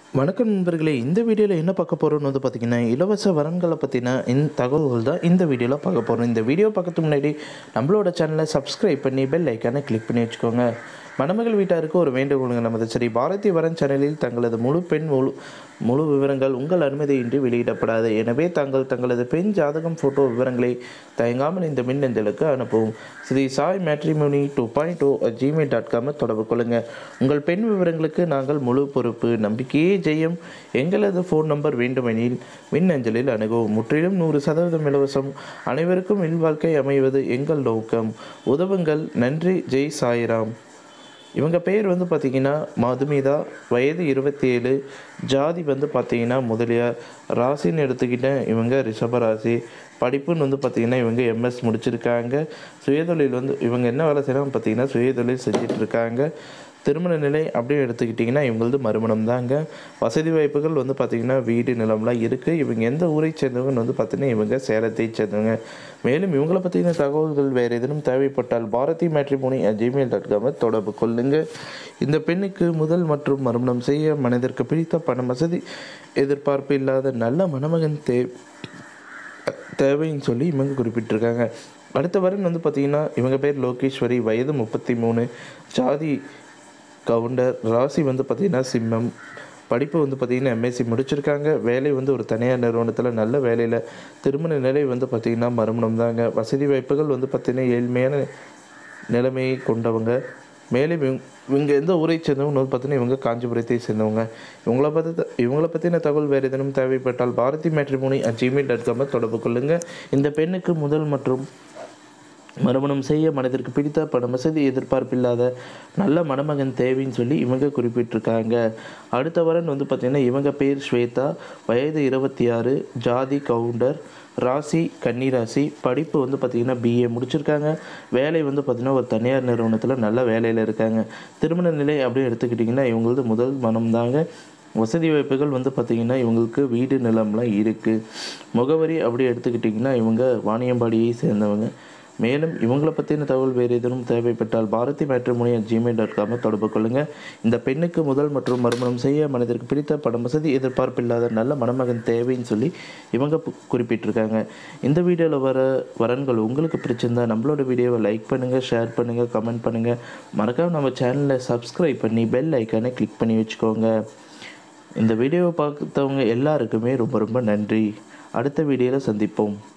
வணக்கம் நண்பர்களே இந்த வீடியோவில் என்ன பார்க்க போகிறோம்னு வந்து பார்த்தீங்கன்னா இலவச வரன்களை பற்றின இந்த தகவல்கள் தான் இந்த வீடியோவில் பார்க்க போகிறோம் இந்த வீடியோ பார்க்கறதுக்கு முன்னாடி நம்மளோட சேனலை சப்ஸ்கிரைப் பண்ணி பெல் ஐக்கானை கிளிக் பண்ணி வச்சுக்கோங்க மணமகள் வீட்டாருக்கு ஒரு வேண்டுகோளுங்க நமது சரி பாரதி வரன் சேனலில் தங்களது முழு பெண் முழு முழு விவரங்கள் உங்கள் அனுமதியின்றி வெளியிடப்படாது எனவே தாங்கள் தங்களது பெண் ஜாதகம் ஃபோட்டோ விவரங்களை தயங்காமல் இந்த மின்னஞ்சலுக்கு அனுப்பவும் Sri Sai matrimony two point two Gmail dot காமை தொடர்பு கொள்ளுங்கள் உங்கள் பெண் விவரங்களுக்கு நாங்கள் முழு பொறுப்பு நம்பிக்கையே ஜெயம் எங்களது ஃபோன் நம்பர் வேண்டுமெனில் மின்னஞ்சலில் அணுகவும் முற்றிலும் நூறு சதவீதம் இலவசம் அனைவருக்கும் இல்வாழ்க்கை அமைவது எங்கள் நோக்கம் உதவுங்கள் நன்றி ஜெய் சாய்ராம் இவங்க பேர் வந்து பார்த்திங்கன்னா மதுமிதா வயது இருபத்தி ஏழு ஜாதி வந்து பார்த்திங்கன்னா முதலியார் ராசின்னு எடுத்துக்கிட்டேன் இவங்க ரிஷப ராசி படிப்புன்னு வந்து பார்த்திங்கன்னா இவங்க எம்எஸ் முடிச்சிருக்காங்க சுயதொழில் வந்து இவங்க என்ன வேலை செய்கிறாங்க பார்த்தீங்கன்னா சுயதொழில் செஞ்சுட்டு இருக்காங்க திருமண நிலை அப்படின்னு எடுத்துக்கிட்டிங்கன்னா இவங்களது மறுமணம் தாங்க வசதி வாய்ப்புகள் வந்து பார்த்திங்கன்னா வீடு நிலம்லாம் இருக்குது இவங்க எந்த ஊரை சேர்ந்தவங்கன்னு வந்து பார்த்திங்கன்னா இவங்க சேலத்தை சேர்ந்தவங்க மேலும் இவங்களை பற்றின தகவல்கள் வேறு எதுவும் தேவைப்பட்டால் பாரதி மேட்ரிமோனி ஜிமெயில் டாட் காமை தொடர்பு கொள்ளுங்கள் இந்த பெண்ணுக்கு முதல் மற்றும் மறுமணம் செய்ய மனிதருக்கு பிடித்த பண வசதி எதிர்பார்ப்பு இல்லாத நல்ல மணமகன் தே தேவைன்னு சொல்லி இவங்க குறிப்பிட்டிருக்காங்க அடுத்த வரன் வந்து பார்த்திங்கன்னா இவங்க பேர் லோகேஸ்வரி வயது முப்பத்தி மூணு ஜாதி கவுண்டர் ராசி வந்து பார்த்திங்கன்னா சிம்மம் படிப்பு வந்து பார்த்திங்கன்னா எம்எஸ்சி முடிச்சிருக்காங்க வேலை வந்து ஒரு தனியார் நிறுவனத்தில் நல்ல வேலையில் திருமண நிலை வந்து பார்த்திங்கன்னா மறுமணம் தாங்க வசதி வாய்ப்புகள் வந்து பார்த்திங்கன்னா ஏழ்மையான நிலைமையை கொண்டவங்க மேலும் இவங்க இவங்க எந்த ஊரை சேர்ந்தவங்க வந்து பார்த்தீங்கன்னா இவங்க காஞ்சிபுரத்தை சேர்ந்தவங்க இவங்கள பற்றி இவங்கள பற்றின தகவல் வேறு ஏதேனும் தேவைப்பட்டால் Bharathi matrimony at Gmail dot காமை தொடர்பு கொள்ளுங்கள் இந்த பெண்ணுக்கு முதல் மற்றும் மறுமணம் செய்ய மனதிற்கு பிடித்த பண வசதி எதிர்பார்ப்பில்லாத நல்ல மணமகன் தேவைன்னு சொல்லி இவங்க குறிப்பிட்டிருக்காங்க அடுத்த வரன் வந்து பார்த்திங்கன்னா இவங்க பேர் ஸ்வேதா வயது இருபத்தி ஆறு ஜாதி கவுண்டர் ராசி கன்னிராசி படிப்பு வந்து பார்த்திங்கன்னா பிஏ முடிச்சிருக்காங்க வேலை வந்து பார்த்திங்கன்னா ஒரு தனியார் நிறுவனத்தில் நல்ல வேலையில் இருக்காங்க திருமண நிலை அப்படின்னு எடுத்துக்கிட்டிங்கன்னா இவங்களது முதல் மனம் தாங்க வசதி வாய்ப்புகள் வந்து பார்த்திங்கன்னா இவங்களுக்கு வீடு நிலம்லாம் இருக்குது முகவரி அப்படி எடுத்துக்கிட்டிங்கன்னா இவங்க வாணியம்பாடியை சேர்ந்தவங்க மேலும் இவங்களை பற்றின தகவல் வேறு ஏதேனும் தேவைப்பட்டால் பாரதி மேட்ரிமோனி ஜிமெயில் டாட் காமை தொடர்பு கொள்ளுங்கள் இந்த பெண்ணுக்கு முதல் மற்றும் மறுமணம் செய்ய மனதிற்கு பிடித்த பணம் வசதி எதிர்பார்ப்பில்லாத நல்ல மணமகன் தேவைன்னு சொல்லி இவங்க பு- குறிப்பிட்டிருக்காங்க இந்த வீடியோவில் வர வரன்கள் உங்களுக்கு பிடிச்சிருந்தா நம்மளோட வீடியோவை லைக் பண்ணுங்கள் ஷேர் பண்ணுங்கள் கமெண்ட் பண்ணுங்கள் மறக்காம நம்ம சேனலை சப்ஸ்கிரைப் பண்ணி பெல் ஐக்கானை கிளிக் பண்ணி வச்சுக்கோங்க இந்த வீடியோவை பார்த்தவங்க எல்லாருக்குமே ரொம்ப ரொம்ப நன்றி அடுத்த வீடியோவில் சந்திப்போம்